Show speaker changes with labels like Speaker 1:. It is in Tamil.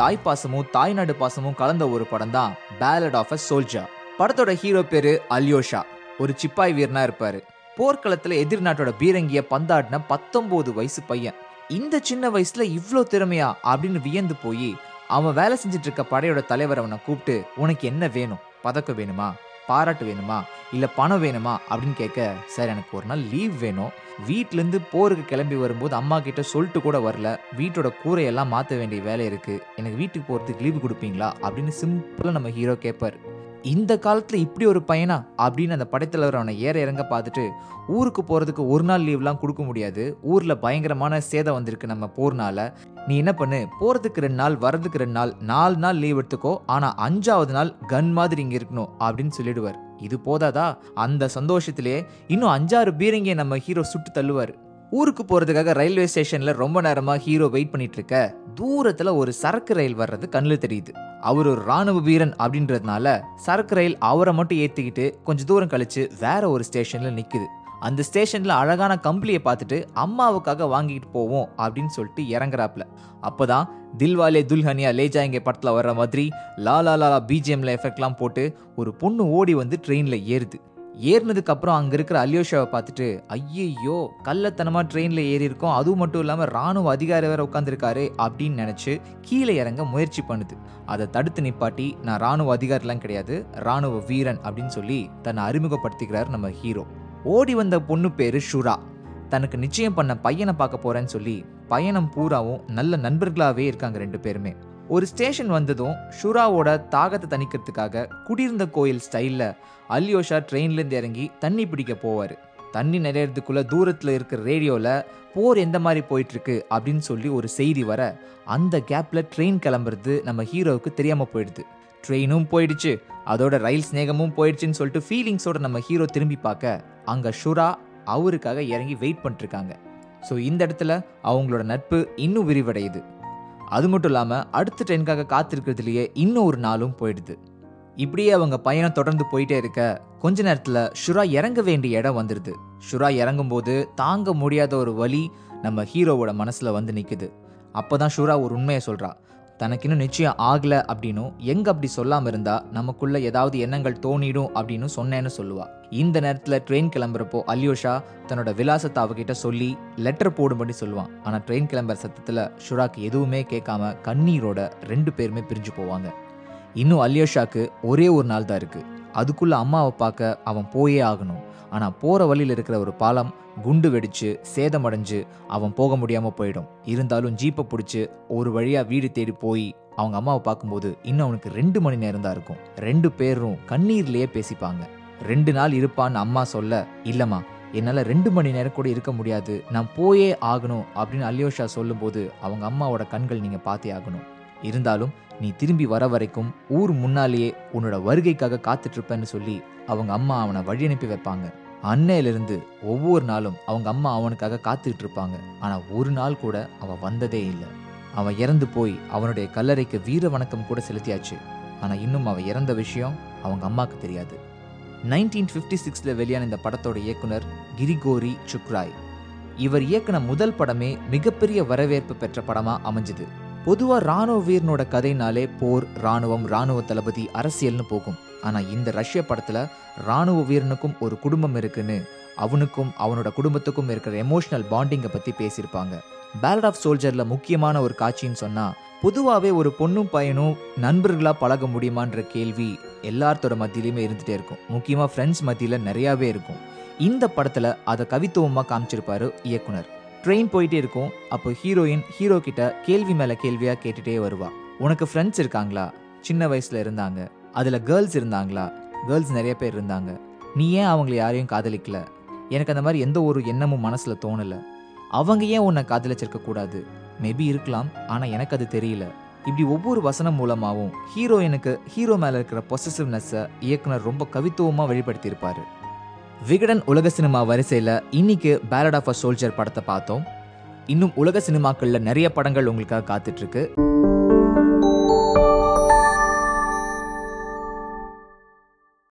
Speaker 1: தாய் பாசமும் தாய்நாடு பாசமும் கலந்த ஒரு படம் தான் பேலட் ஆஃப் அ சோல்ஜர் படத்தோட ஹீரோ பேரு அல்யோஷா ஒரு சிப்பாய் வீரனா இருப்பாரு போர்க்களத்துல எதிர் நாட்டோட பீரங்கிய பந்தாடின பத்தொன்பது வயசு பையன் இந்த சின்ன வயசுல இவ்ளோ திறமையா அப்படின்னு வியந்து போய் அவன் வேலை செஞ்சுட்டு இருக்க படையோட தலைவர் அவனை கூப்பிட்டு உனக்கு என்ன வேணும் பதக்கம் வேணுமா பாராட்டு வேணுமா இல்ல பணம் வேணுமா அப்படின்னு கேட்க சார் எனக்கு ஒரு நாள் லீவ் வேணும் வீட்ல இருந்து போருக்கு கிளம்பி வரும்போது அம்மா கிட்ட சொல்லிட்டு கூட வரல வீட்டோட கூரையெல்லாம் மாற்ற வேண்டிய வேலை இருக்கு எனக்கு வீட்டுக்கு போறதுக்கு லீவு கொடுப்பீங்களா அப்படின்னு சிம்பிளா நம்ம ஹீரோ கேட்பாரு இந்த காலத்துல இப்படி ஒரு பையனா அப்படின்னு அந்த படைத்தலைவர் அவனை ஏற இறங்க பார்த்துட்டு ஊருக்கு போறதுக்கு ஒரு நாள் லீவ்லாம் கொடுக்க முடியாது ஊர்ல பயங்கரமான சேதம் வந்திருக்கு நம்ம போர்னால நீ என்ன பண்ணு போறதுக்கு ரெண்டு நாள் வரதுக்கு ரெண்டு நாள் நாலு நாள் லீவ் எடுத்துக்கோ ஆனா அஞ்சாவது நாள் கன் மாதிரி இங்க இருக்கணும் அப்படின்னு சொல்லிடுவார் இது போதாதா அந்த சந்தோஷத்திலே இன்னும் அஞ்சாறு பீரங்கியை நம்ம ஹீரோ சுட்டு தள்ளுவார் ஊருக்கு போறதுக்காக ரயில்வே ஸ்டேஷன்ல ரொம்ப நேரமா ஹீரோ வெயிட் பண்ணிட்டு இருக்க தூரத்துல ஒரு சரக்கு ரயில் வர்றது கண்ணில் தெரியுது அவர் ஒரு ராணுவ வீரன் அப்படின்றதுனால சரக்கு ரயில் அவரை மட்டும் ஏத்திக்கிட்டு கொஞ்ச தூரம் கழிச்சு வேற ஒரு ஸ்டேஷன்ல நிக்குது அந்த ஸ்டேஷன்ல அழகான கம்பளியை பார்த்துட்டு அம்மாவுக்காக வாங்கிட்டு போவோம் அப்படின்னு சொல்லிட்டு இறங்குறாப்ல அப்பதான் தில்வாலே துல்ஹனியா லே ஜாயங்கே படத்துல வர்ற மாதிரி லா லா லா பிஜிஎம்ல எஃபெக்ட்லாம் போட்டு ஒரு பொண்ணு ஓடி வந்து ட்ரெயின்ல ஏறுது ஏறினதுக்கு அப்புறம் அங்க இருக்கிற அல்யோஷாவை பார்த்துட்டு ஐயையோ கள்ளத்தனமா ட்ரெயின்ல ஏறி இருக்கோம் அதுவும் மட்டும் இல்லாம ராணுவ அதிகாரி வேற உட்காந்துருக்காரு அப்படின்னு நினைச்சு கீழே இறங்க முயற்சி பண்ணுது அதை தடுத்து நிப்பாட்டி நான் ராணுவ அதிகாரிலாம் கிடையாது ராணுவ வீரன் அப்படின்னு சொல்லி தன்னை அறிமுகப்படுத்திக்கிறார் நம்ம ஹீரோ ஓடி வந்த பொண்ணு பேரு ஷுரா தனக்கு நிச்சயம் பண்ண பையனை பார்க்க போறேன்னு சொல்லி பயணம் பூராவும் நல்ல நண்பர்களாவே இருக்காங்க ரெண்டு பேருமே ஒரு ஸ்டேஷன் வந்ததும் ஷுராவோட தாகத்தை தணிக்கிறதுக்காக குடியிருந்த கோயில் ஸ்டைல்ல அல்யோஷா ட்ரெயின்ல இருந்து இறங்கி தண்ணி பிடிக்க போவாரு தண்ணி நிறையறதுக்குள்ள தூரத்துல இருக்கிற ரேடியோல போர் எந்த மாதிரி போயிட்டு இருக்கு அப்படின்னு சொல்லி ஒரு செய்தி வர அந்த கேப்ல ட்ரெயின் கிளம்புறது நம்ம ஹீரோவுக்கு தெரியாம போயிடுது ட்ரெயினும் போயிடுச்சு அதோட ரயில் ஸ்நேகமும் போயிடுச்சுன்னு சொல்லிட்டு ஃபீலிங்ஸோட நம்ம ஹீரோ திரும்பி பார்க்க அங்க ஷுரா அவருக்காக இறங்கி வெயிட் பண்ணிட்டு இருக்காங்க ஸோ இந்த இடத்துல அவங்களோட நட்பு இன்னும் விரிவடையுது அது மட்டும் இல்லாமல் அடுத்த ட்ரெயினுக்காக காத்திருக்கிறதுலையே இன்னும் ஒரு நாளும் போயிடுது இப்படியே அவங்க பயணம் தொடர்ந்து போயிட்டே இருக்க கொஞ்ச நேரத்தில் ஷுரா இறங்க வேண்டிய இடம் வந்துடுது ஷுரா இறங்கும்போது தாங்க முடியாத ஒரு வலி நம்ம ஹீரோவோட மனசில் வந்து நிற்குது அப்போ தான் ஷுரா ஒரு உண்மையை சொல்கிறா தனக்கு இன்னும் நிச்சயம் ஆகலை அப்படின்னும் எங்க அப்படி சொல்லாமல் இருந்தா நமக்குள்ள ஏதாவது எண்ணங்கள் தோணிடும் அப்படின்னு சொன்னேன்னு சொல்லுவா இந்த நேரத்தில் ட்ரெயின் கிளம்புறப்போ அல்யோஷா தன்னோட விலாசத்தை அவகிட்ட சொல்லி லெட்டர் போடும்படி சொல்லுவான் ஆனால் ட்ரெயின் கிளம்புற சத்தத்தில் ஷுராக்கு எதுவுமே கேட்காம கண்ணீரோட ரெண்டு பேருமே பிரிஞ்சு போவாங்க இன்னும் அல்யோஷாக்கு ஒரே ஒரு நாள் தான் இருக்கு அதுக்குள்ள அம்மாவை பார்க்க அவன் போயே ஆகணும் ஆனா போற வழியில் இருக்கிற ஒரு பாலம் குண்டு வெடிச்சு சேதமடைஞ்சு அவன் போக முடியாம போயிடும் இருந்தாலும் ஜீப்பை பிடிச்சி ஒரு வழியா வீடு தேடி போய் அவங்க அம்மாவை பார்க்கும்போது இன்னும் அவனுக்கு ரெண்டு மணி நேரம் தான் இருக்கும் ரெண்டு பேரும் கண்ணீர்லயே பேசிப்பாங்க ரெண்டு நாள் இருப்பான்னு அம்மா சொல்ல இல்லம்மா என்னால் ரெண்டு மணி நேரம் கூட இருக்க முடியாது நான் போயே ஆகணும் அப்படின்னு அல்யோஷா சொல்லும்போது அவங்க அம்மாவோட கண்கள் நீங்கள் பார்த்தே ஆகணும் இருந்தாலும் நீ திரும்பி வர வரைக்கும் ஊர் முன்னாலேயே உன்னோட வருகைக்காக காத்துட்டு இருப்பேன்னு சொல்லி அவங்க அம்மா அவனை வழி அனுப்பி வைப்பாங்க அன்னையிலிருந்து ஒவ்வொரு நாளும் அவங்க அம்மா அவனுக்காக காத்துக்கிட்டு இருப்பாங்க ஆனா ஒரு நாள் கூட அவன் வந்ததே இல்லை அவன் இறந்து போய் அவனுடைய கல்லறைக்கு வீர வணக்கம் கூட செலுத்தியாச்சு ஆனா இன்னும் அவன் இறந்த விஷயம் அவங்க அம்மாக்கு தெரியாது நைன்டீன் ஃபிஃப்டி சிக்ஸில் வெளியான இந்த படத்தோட இயக்குனர் கிரிகோரி சுக்ராய் இவர் இயக்குன முதல் படமே மிகப்பெரிய வரவேற்பு பெற்ற படமா அமைஞ்சுது பொதுவா ராணுவ வீரனோட கதைனாலே போர் ராணுவம் ராணுவ தளபதி அரசியல்னு போகும் ஆனா இந்த ரஷ்ய படத்துல ராணுவ வீரனுக்கும் ஒரு குடும்பம் இருக்குன்னு அவனுக்கும் அவனோட குடும்பத்துக்கும் இருக்கிற எமோஷனல் பாண்டிங்கை பத்தி பேசியிருப்பாங்க பேலட் ஆஃப் சோல்ஜர்ல முக்கியமான ஒரு காட்சின்னு சொன்னா பொதுவாகவே ஒரு பொண்ணும் பையனும் நண்பர்களா பழக முடியுமான்ற கேள்வி எல்லாத்தோட மத்தியிலுமே இருந்துட்டே இருக்கும் முக்கியமா ஃப்ரெண்ட்ஸ் மத்தியில நிறையாவே இருக்கும் இந்த படத்துல அதை கவித்துவமா காமிச்சிருப்பாரு இயக்குனர் ட்ரெயின் போயிட்டே இருக்கும் அப்போ ஹீரோயின் ஹீரோ கிட்ட கேள்வி மேல கேள்வியா கேட்டுட்டே வருவா உனக்கு ஃப்ரெண்ட்ஸ் இருக்காங்களா சின்ன வயசுல இருந்தாங்க அதுல கேர்ள்ஸ் இருந்தாங்களா கேர்ள்ஸ் நிறைய பேர் இருந்தாங்க நீ ஏன் அவங்களை யாரையும் காதலிக்கல எனக்கு அந்த மாதிரி எந்த ஒரு எண்ணமும் மனசுல தோணல அவங்க ஏன் உன்னை காதலிச்சிருக்க கூடாது மேபி இருக்கலாம் ஆனா எனக்கு அது தெரியல இப்படி ஒவ்வொரு வசனம் மூலமாவும் ஹீரோயினுக்கு ஹீரோ மேல இருக்கிற பொசசிவ்னஸை இயக்குனர் ரொம்ப கவித்துவமா வெளிப்படுத்தியிருப்பாரு விகடன் உலக சினிமா வரிசையில இன்னைக்கு பேலட் ஆஃப் அ சோல்ஜர் படத்தை பார்த்தோம் இன்னும் உலக சினிமாக்கள்ல நிறைய படங்கள் உங்களுக்காக காத்துட்டு இருக்கு